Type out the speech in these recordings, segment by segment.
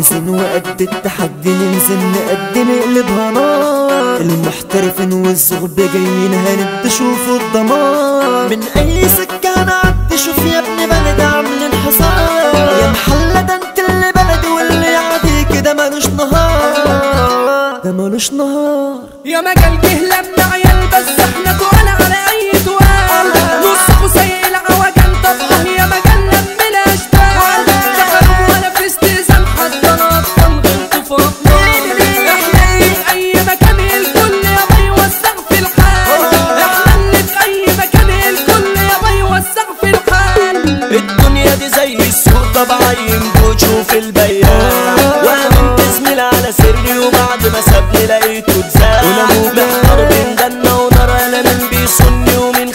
جاهزين وقد التحدي ننزل نقدم نقلبها نار المحترفين والزغب جايين هند شوفوا الدمار من اي سكة نعدي شوف يا ابن بلد عاملين حصار يا محلة ده انت اللي بلدي واللي يعدي كده ملوش نهار ده ملوش نهار يا مجال جه لما عيال بس احنا تقال على اي تقال نص سيء العوجل طبقه يا مجال لم الاشبال دخلوا ولا في استئذان حتى انا اطفال غلطوا في اطفال احنا اللي في اي مكان الكل يا بي وسع في الحال احنا اللي في اي مكان الكل يا بي وسع في الحال الدنيا دي زي السوق طبعين بشوف البيان وامنت زميل على سري وبعد ما سابني لقيته اتزاد محتار بين جنة ونار انا مين بيصني ومين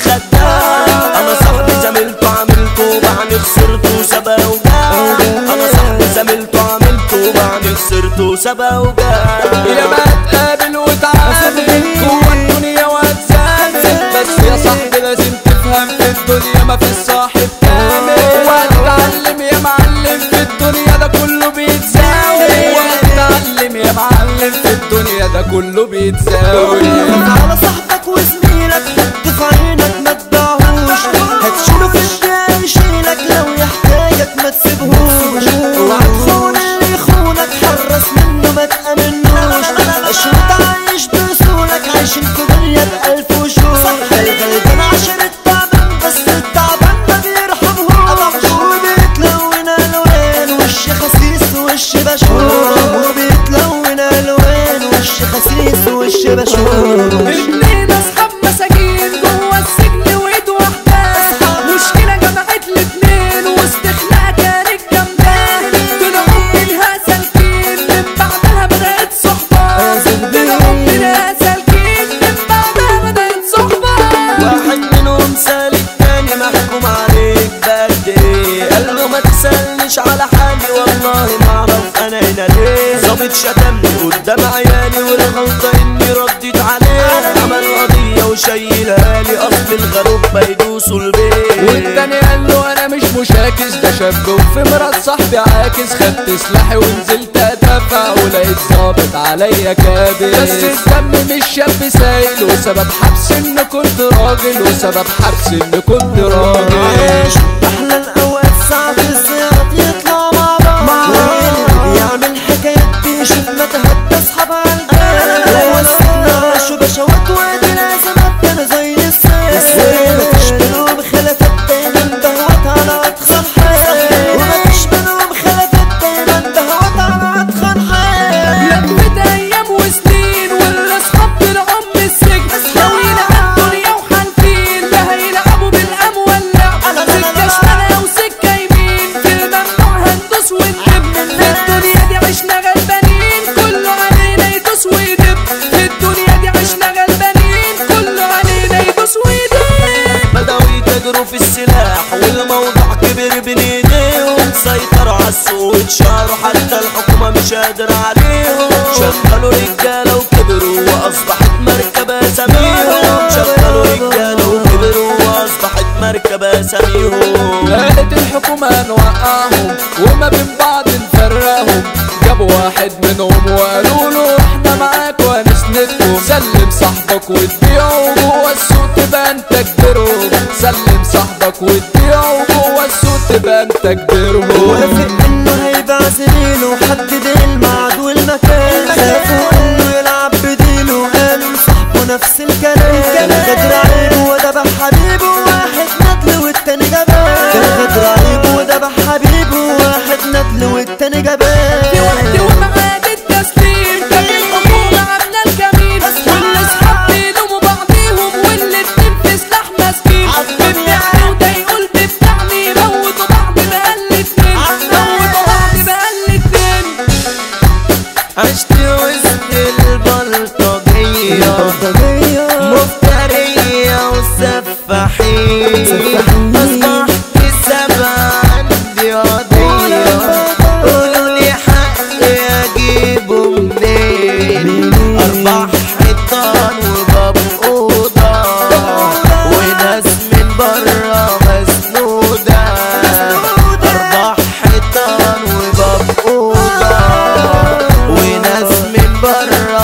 خدام انا صاحبي زميلته عملته وبعني خسرته سبا وجاه انا صاحبي زميلته عملته وبعني خسرته سبا وجاه يا ما تقابل وتعامل جوه الدنيا وهتسامل بس يا صاحبي لازم تفهم في الدنيا ما في الصاحب كامل وهتتعلم يا معلم في الدنيا ده كله بيتساوي وهتتعلم يا معلم في الدنيا ده كله بيتساوي على صاحبك وزميلك حط في عينك ما تبيعهوش هتشيله في الدنيا يشيلك لو يحتاجك ما تسيبهوش اوعى تخون اللي يخونك حرص منه ما تأمنوش عشان عايش بأصولك عايشين في دنيا بألف وشوش الغلبان عشان التعبان بس التعبان ما بيرحمهوش وبيتلون ألوان وش خسيس وش بشوش وبيتلون ألوان وش خسيس وش بشوش اتنين اصحاب مساجين جوه السجن وايد واحدة مشكلة جمعت الاتنين وسط خناقة كانت جنبان طلعوا منها سالكين من بعدها بدأت صحبة طلعوا منها سالكين من بعدها بدأت صحبة واحد منهم سال التاني محكوم عليك بقد ايه قال له ما تسألنيش على حالي والله ما اعرف انا هنا ليه ظابط شتمني قدام عيالي والغلطة اني رديت عليه عمل قضية وشايلها لي اصل الغلوب بيدوسوا البيت والتاني قال له انا مش مشاكس ده شاب وفي مرات صاحبي عاكس خدت سلاحي ونزلت ادافع ولقيت ظابط عليا كابس بس الدم مش شاب سايل وسبب حبس ان كنت راجل وسبب حبس ان كنت راجل عايش احلى الاوقات ساعة الزيارات يطلع مع بعض واللي بيعمل حكايات بيشوف متى اصحاب عالجال هو السنة عاشوا بشوات وادي الازمات كانوا زي السيل مفيش بينهم خلافات دايما دهوات على اتخن حال ومفيش بينهم خلافات دايما دهوات على اتخن حال لمت ايام وسنين والاصحاب طلعوا من السجن ناويين على الدنيا وحالفين لا هيلعبوا بالام واللعب سكه شمال وسكه يمين في الممنوع هندوس وندب في الدنيا دي عشنا غلبانين كله علينا يدوس ويدب في الدنيا دي عشنا غلبانين كله علينا يدوس ويدب بدأوا يتاجروا في السلاح والموضوع كبر بين ايديهم سيطروا على السوق واتشهروا حتى الحكومة مش قادرة عليهم شغلوا رجالة وكبروا وأصبحت مركبة أساميهم شغلوا رجالة وكبروا وأصبحت مركبة أساميهم قالت الحكومة نوقعهم وما بين بعض نفرقهم جابوا واحد منهم وقالوا له احنا معاك وهنسندكم سلم صاحبك وتبيعه جوه السوق تبقى انت كبيرهم سلم صاحبك وتبيعه جوه السوق تبقى انت كبيرهم وافق انه هيبقى زميله حدد الميعاد والمكان خافوا انه يلعب بديله قالوا لصاحبه نفس الكلام كان غدر عيبه وذبح حبيبه واحد ندل والتاني جبان كان غدر عيبه وذبح حبيبه واحد ندل والتاني جبان في وقت وميعاد التسليم كان الحكومة عاملة الكمين والاصحاب بيلوموا بعضيهم والاتنين في سلاح ماسكين بتاعي وده يقول بتاعني موتوا بعض بقى الاتنين موتوا بعض بقى الاتنين عشت وسط البلطجية مفترية وسفاحين أصبحت سبع عندي قضية قولوا لي حقي أجيبه منين أربع حيطان وباب أوضة وناس من برا مسنودة أربع حيطان وباب أوضة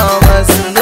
مسنون